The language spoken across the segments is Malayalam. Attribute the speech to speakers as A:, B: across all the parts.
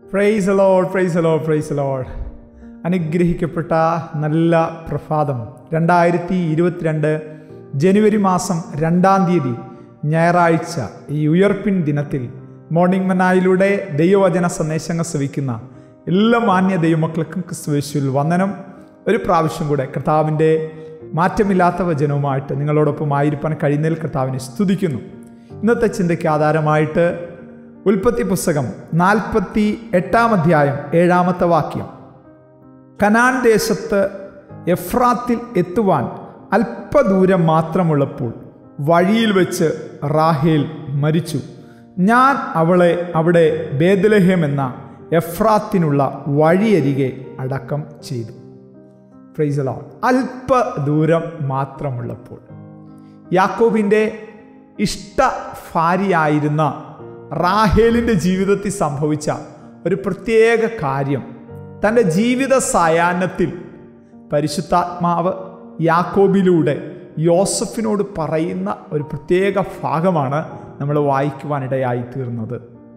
A: price Lord praise Lord praise Lord അനുഗ്രഹിക്കപ്പെട്ട നല്ല പ്രഭാതം രണ്ടായിരത്തി ഇരുപത്തിരണ്ട് ജനുവരി മാസം രണ്ടാം തീയതി ഞായറാഴ്ച ഈ ഉയർപ്പിൻ ദിനത്തിൽ മോർണിംഗ് മനായിലൂടെ ദൈവവചന സന്ദേശങ്ങൾ ശ്രവിക്കുന്ന എല്ലാ മാന്യ ദൈവമക്കൾക്കും ക്രിസ്തുവേശുവിൽ വന്ദനം ഒരു പ്രാവശ്യം കൂടെ കർത്താവിൻ്റെ മാറ്റമില്ലാത്ത വചനവുമായിട്ട് നിങ്ങളോടൊപ്പം ആയിരിക്കാൻ കഴിയുന്നതിൽ കർത്താവിനെ സ്തുതിക്കുന്നു ഇന്നത്തെ ചിന്തയ്ക്ക് ആധാരമായിട്ട് ഉൽപ്പത്തി പുസ്തകം നാൽപ്പത്തി എട്ടാം അധ്യായം ഏഴാമത്തെ വാക്യം കനാൻ ദേശത്ത് എഫ്രാത്തിൽ എത്തുവാൻ അല്പദൂരം മാത്രമുള്ളപ്പോൾ വഴിയിൽ വെച്ച് റാഹേൽ മരിച്ചു ഞാൻ അവളെ അവിടെ ബേദലഹേം എന്ന എഫ്രാത്തിനുള്ള വഴിയരികെ അടക്കം ചെയ്തു ഫ്രൈസലോ അല്പ ദൂരം മാത്രമുള്ളപ്പോൾ യാക്കോബിൻ്റെ ഇഷ്ട ഭാര്യയായിരുന്ന റാഹേലിൻ്റെ ജീവിതത്തിൽ സംഭവിച്ച ഒരു പ്രത്യേക കാര്യം തൻ്റെ ജീവിത സായാഹ്നത്തിൽ പരിശുദ്ധാത്മാവ് യാക്കോബിലൂടെ യോസഫിനോട് പറയുന്ന ഒരു പ്രത്യേക ഭാഗമാണ് നമ്മൾ വായിക്കുവാനിടയായി തീർന്നത്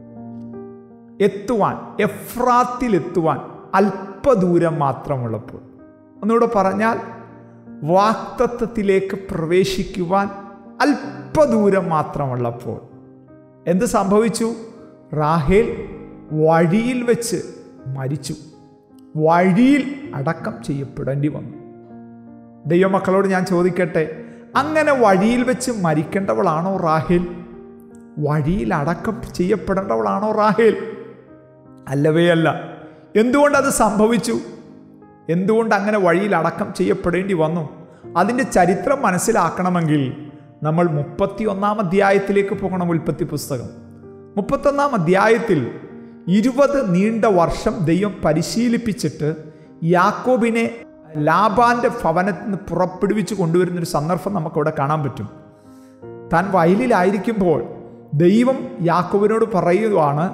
A: എത്തുവാൻ എഫ്രാത്തിലെത്തുവാൻ അല്പദൂരം മാത്രമുള്ളപ്പോൾ ഒന്നുകൂടെ പറഞ്ഞാൽ വാക്തത്വത്തിലേക്ക് പ്രവേശിക്കുവാൻ അല്പദൂരം മാത്രമുള്ളപ്പോൾ എന്ത് സംഭവിച്ചു റാഹേൽ വഴിയിൽ വെച്ച് മരിച്ചു വഴിയിൽ അടക്കം ചെയ്യപ്പെടേണ്ടി വന്നു ദൈവമക്കളോട് ഞാൻ ചോദിക്കട്ടെ അങ്ങനെ വഴിയിൽ വെച്ച് മരിക്കേണ്ടവളാണോ റാഹേൽ വഴിയിൽ അടക്കം ചെയ്യപ്പെടേണ്ടവളാണോ റാഹേൽ അല്ലവേ അല്ല എന്തുകൊണ്ടത് സംഭവിച്ചു എന്തുകൊണ്ട് അങ്ങനെ വഴിയിൽ അടക്കം ചെയ്യപ്പെടേണ്ടി വന്നു അതിൻ്റെ ചരിത്രം മനസ്സിലാക്കണമെങ്കിൽ നമ്മൾ മുപ്പത്തി ഒന്നാം അധ്യായത്തിലേക്ക് പോകണം ഉൽപ്പത്തി പുസ്തകം മുപ്പത്തൊന്നാം അധ്യായത്തിൽ ഇരുപത് നീണ്ട വർഷം ദൈവം പരിശീലിപ്പിച്ചിട്ട് യാക്കോബിനെ ലാബാന്റെ ഭവനത്തിൽ നിന്ന് പുറപ്പെടുവിച്ച് കൊണ്ടുവരുന്നൊരു സന്ദർഭം നമുക്കവിടെ കാണാൻ പറ്റും താൻ വയലിലായിരിക്കുമ്പോൾ ദൈവം യാക്കോബിനോട് പറയുവാണ്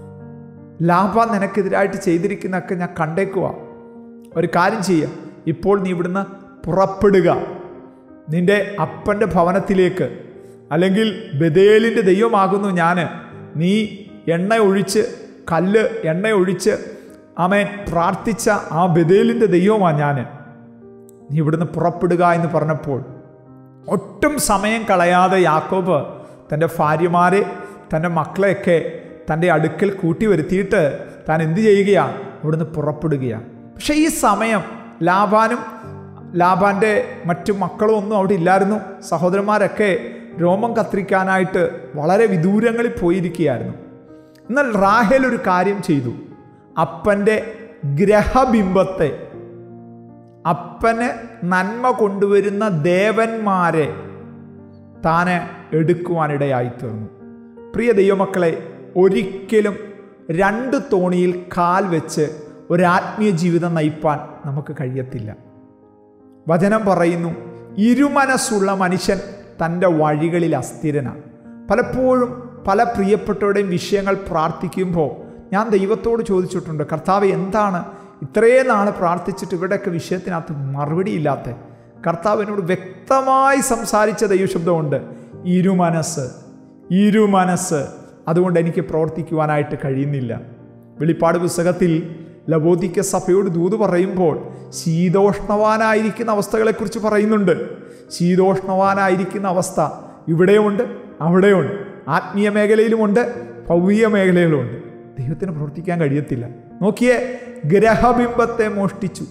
A: ലാഭ നിനക്കെതിരായിട്ട് ചെയ്തിരിക്കുന്നതൊക്കെ ഞാൻ കണ്ടേക്കുക ഒരു കാര്യം ചെയ്യുക ഇപ്പോൾ നീ ഇവിടുന്ന് പുറപ്പെടുക നിന്റെ അപ്പൻ്റെ ഭവനത്തിലേക്ക് അല്ലെങ്കിൽ ബദേലിൻ്റെ ദൈവമാകുന്നു ഞാൻ നീ എണ്ണ ഒഴിച്ച് കല്ല് എണ്ണ ഒഴിച്ച് ആമേൻ പ്രാർത്ഥിച്ച ആ ബദേലിൻ്റെ ദൈവമാണ് ഞാൻ നീ ഇവിടുന്ന് പുറപ്പെടുക എന്ന് പറഞ്ഞപ്പോൾ ഒട്ടും സമയം കളയാതെ യാക്കോബ് തൻ്റെ ഭാര്യമാരെ തൻ്റെ മക്കളെയൊക്കെ തൻ്റെ അടുക്കൽ കൂട്ടി വരുത്തിയിട്ട് താൻ എന്ത് ചെയ്യുകയാണ് ഇവിടുന്ന് പുറപ്പെടുകയാണ് പക്ഷേ ഈ സമയം ലാബാനും ലാബാൻ്റെ മറ്റു മക്കളും ഒന്നും അവിടെ ഇല്ലായിരുന്നു സഹോദരന്മാരൊക്കെ രോമം കത്തിരിക്കാനായിട്ട് വളരെ വിദൂരങ്ങളിൽ പോയിരിക്കുകയായിരുന്നു എന്നാൽ റാഹേൽ ഒരു കാര്യം ചെയ്തു അപ്പൻ്റെ ഗ്രഹബിംബത്തെ അപ്പന് നന്മ കൊണ്ടുവരുന്ന ദേവന്മാരെ താന് എടുക്കുവാനിടയായി തീർന്നു പ്രിയ ദൈവമക്കളെ ഒരിക്കലും രണ്ട് തോണിയിൽ കാൽ വെച്ച് ഒരാത്മീയ ജീവിതം നയിപ്പാൻ നമുക്ക് കഴിയത്തില്ല വചനം പറയുന്നു ഇരുമനസ്സുള്ള മനുഷ്യൻ തൻ്റെ വഴികളിൽ അസ്ഥിരനാണ് പലപ്പോഴും പല പ്രിയപ്പെട്ടവരുടെയും വിഷയങ്ങൾ പ്രാർത്ഥിക്കുമ്പോൾ ഞാൻ ദൈവത്തോട് ചോദിച്ചിട്ടുണ്ട് കർത്താവ് എന്താണ് ഇത്രയും നാൾ പ്രാർത്ഥിച്ചിട്ട് ഇവിടെയൊക്കെ വിഷയത്തിനകത്ത് മറുപടിയില്ലാത്ത കർത്താവിനോട് വ്യക്തമായി സംസാരിച്ച ദൈവശബ്ദമുണ്ട് ഇരുമനസ് ഇരുമനസ് അതുകൊണ്ട് എനിക്ക് പ്രവർത്തിക്കുവാനായിട്ട് കഴിയുന്നില്ല വെളിപ്പാട് പുസ്തകത്തിൽ ലബോധിക്ക സഭയോട് ദൂത് പറയുമ്പോൾ ശീതോഷ്ണവാനായിരിക്കുന്ന അവസ്ഥകളെക്കുറിച്ച് പറയുന്നുണ്ട് ശീതോഷ്ണവാനായിരിക്കുന്ന അവസ്ഥ ഇവിടെയുമുണ്ട് അവിടെയുണ്ട് ആത്മീയ മേഖലയിലുമുണ്ട് ഭൗതിക മേഖലയിലുമുണ്ട് ദൈവത്തിന് പ്രവർത്തിക്കാൻ കഴിയത്തില്ല നോക്കിയേ ഗ്രഹബിംബത്തെ മോഷ്ടിച്ചു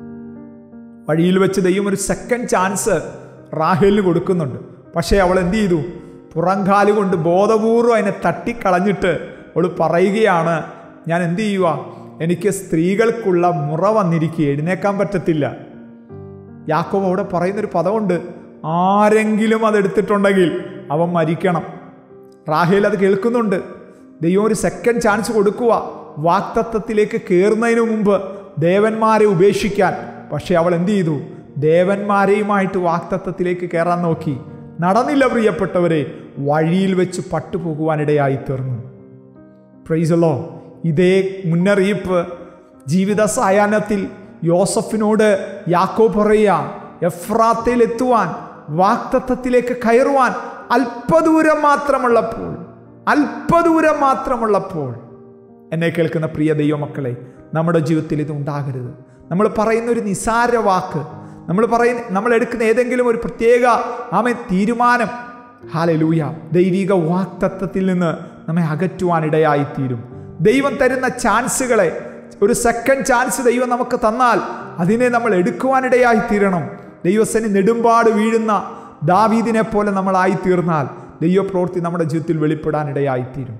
A: വഴിയിൽ വെച്ച് ദൈവം ഒരു സെക്കൻഡ് ചാൻസ് റാഹേലിന് കൊടുക്കുന്നുണ്ട് പക്ഷേ അവൾ എന്ത് ചെയ്തു പുറംകാല് കൊണ്ട് ബോധപൂർവ്വം അതിനെ തട്ടിക്കളഞ്ഞിട്ട് അവൾ പറയുകയാണ് ഞാൻ എന്ത് ചെയ്യുക എനിക്ക് സ്ത്രീകൾക്കുള്ള മുറ വന്നിരിക്കുക എഴുന്നേക്കാൻ പറ്റത്തില്ല യാക്കോബ് അവിടെ പറയുന്നൊരു പദമുണ്ട് ആരെങ്കിലും അത് എടുത്തിട്ടുണ്ടെങ്കിൽ അവൻ മരിക്കണം റാഹേൽ അത് കേൾക്കുന്നുണ്ട് ദൈവം ഒരു സെക്കൻഡ് ചാൻസ് കൊടുക്കുക വാക്തത്വത്തിലേക്ക് കയറുന്നതിന് മുമ്പ് ദേവന്മാരെ ഉപേക്ഷിക്കാൻ പക്ഷെ അവൾ എന്ത് ചെയ്തു ദേവന്മാരെയുമായിട്ട് വാക്തത്വത്തിലേക്ക് കയറാൻ നോക്കി നടന്നില്ല പ്രിയപ്പെട്ടവരെ വഴിയിൽ വെച്ച് പട്ടുപോകുവാനിടയായി തീർന്നു പ്രൈസലോ ഇതേ മുന്നറിയിപ്പ് ജീവിത സായാഹ്നത്തിൽ യോസഫിനോട് യാക്കോ പറയുക എഫ്രാത്തയിൽ എത്തുവാൻ വാക്തത്വത്തിലേക്ക് കയറുവാൻ അല്പദൂരം മാത്രമുള്ളപ്പോൾ അല്പദൂരം മാത്രമുള്ളപ്പോൾ എന്നെ കേൾക്കുന്ന പ്രിയ ദൈവമക്കളെ നമ്മുടെ ജീവിതത്തിൽ ഇത് ഉണ്ടാകരുത് നമ്മൾ പറയുന്ന ഒരു നിസാര വാക്ക് നമ്മൾ പറയുന്ന നമ്മൾ എടുക്കുന്ന ഏതെങ്കിലും ഒരു പ്രത്യേക ആമേ തീരുമാനം ഹാലലൂയ ദൈവിക വാക്തത്വത്തിൽ നിന്ന് നമ്മെ അകറ്റുവാനിടയായിത്തീരും ദൈവം തരുന്ന ചാൻസുകളെ ഒരു സെക്കൻഡ് ചാൻസ് ദൈവം നമുക്ക് തന്നാൽ അതിനെ നമ്മൾ എടുക്കുവാനിടയായി തീരണം ദൈവസനി നെടുമ്പാട് വീഴുന്ന ദാവീദിനെ പോലെ നമ്മളായി തീർന്നാൽ ദൈവപ്രവൃത്തി നമ്മുടെ ജീവിതത്തിൽ വെളിപ്പെടാനിടയായിത്തീരും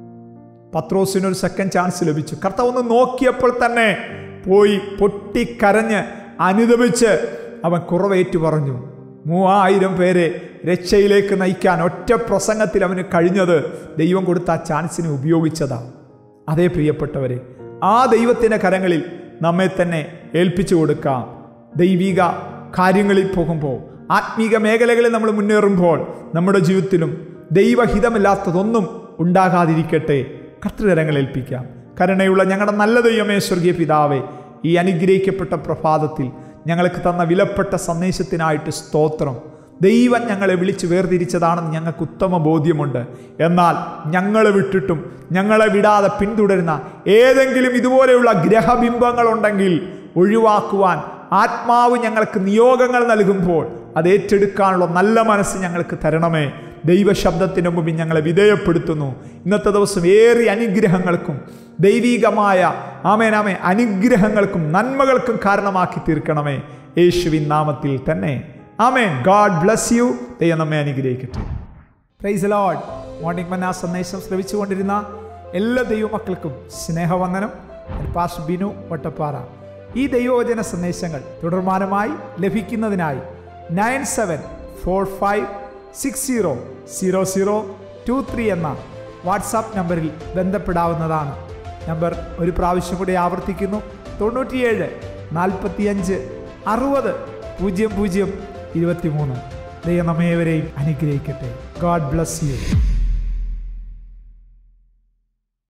A: പത്രോസിനൊരു സെക്കൻഡ് ചാൻസ് ലഭിച്ചു കർത്താവ് ഒന്ന് നോക്കിയപ്പോൾ തന്നെ പോയി പൊട്ടിക്കരഞ്ഞ് അനുദപിച്ച് അവൻ കുറവേറ്റു പറഞ്ഞു മൂവായിരം പേരെ രക്ഷയിലേക്ക് നയിക്കാൻ ഒറ്റ പ്രസംഗത്തിൽ അവന് കഴിഞ്ഞത് ദൈവം കൊടുത്ത ആ ചാൻസിനെ ഉപയോഗിച്ചതാണ് അതേ പ്രിയപ്പെട്ടവരെ ആ ദൈവത്തിൻ്റെ കരങ്ങളിൽ നമ്മെ തന്നെ ഏൽപ്പിച്ചു കൊടുക്കാം ദൈവിക കാര്യങ്ങളിൽ പോകുമ്പോൾ ആത്മീക മേഖലകളിൽ നമ്മൾ മുന്നേറുമ്പോൾ നമ്മുടെ ജീവിതത്തിലും ദൈവഹിതമില്ലാത്തതൊന്നും ഉണ്ടാകാതിരിക്കട്ടെ കർത്തൃകരങ്ങൾ ഏൽപ്പിക്കാം കരുണയുള്ള ഞങ്ങളുടെ നല്ല ദൈവമേ സ്വർഗീയ പിതാവേ ഈ അനുഗ്രഹിക്കപ്പെട്ട പ്രഭാതത്തിൽ ഞങ്ങൾക്ക് തന്ന വിലപ്പെട്ട സന്ദേശത്തിനായിട്ട് സ്തോത്രം ദൈവം ഞങ്ങളെ വിളിച്ച് വേർതിരിച്ചതാണെന്ന് ഞങ്ങൾക്ക് ഉത്തമ ബോധ്യമുണ്ട് എന്നാൽ ഞങ്ങളെ വിട്ടിട്ടും ഞങ്ങളെ വിടാതെ പിന്തുടരുന്ന ഏതെങ്കിലും ഇതുപോലെയുള്ള ഗ്രഹബിംബങ്ങളുണ്ടെങ്കിൽ ഒഴിവാക്കുവാൻ ആത്മാവ് ഞങ്ങൾക്ക് നിയോഗങ്ങൾ നൽകുമ്പോൾ അത് ഏറ്റെടുക്കാനുള്ള നല്ല മനസ്സ് ഞങ്ങൾക്ക് തരണമേ ദൈവശബ്ദത്തിന് മുമ്പിൽ ഞങ്ങളെ വിധേയപ്പെടുത്തുന്നു ഇന്നത്തെ ദിവസം ഏറെ അനുഗ്രഹങ്ങൾക്കും ദൈവീകമായ ആമേനാമേ അനുഗ്രഹങ്ങൾക്കും നന്മകൾക്കും കാരണമാക്കി തീർക്കണമേ യേശുവിൻ നാമത്തിൽ തന്നെ ആമേൻ ഗാഡ് ബ്ലസ് യു ദൈവം നമ്മെ അനുഗ്രഹിക്കട്ടെ പ്രൈസ് ലോഡ് മോർണിംഗ് മന്ന സന്ദേശം ശ്രവിച്ചുകൊണ്ടിരുന്ന എല്ലാ ദൈവമക്കൾക്കും സ്നേഹവന്ദനം പാസ് ബിനു വട്ടപ്പാറ ഈ ദൈവവചന സന്ദേശങ്ങൾ തുടർമാനമായി ലഭിക്കുന്നതിനായി nine seven four five six zero zero zero two three എന്ന വാട്സാപ്പ് നമ്പറിൽ ബന്ധപ്പെടാവുന്നതാണ് നമ്പർ ഒരു പ്രാവശ്യം കൂടി ആവർത്തിക്കുന്നു തൊണ്ണൂറ്റിയേഴ് നാൽപ്പത്തിയഞ്ച് അറുപത് പൂജ്യം പൂജ്യം ഇരുപത്തിമൂന്ന് ദൈവം നമ്മേവരെയും അനുഗ്രഹിക്കട്ടെ ഗോഡ് ബ്ലസ് യു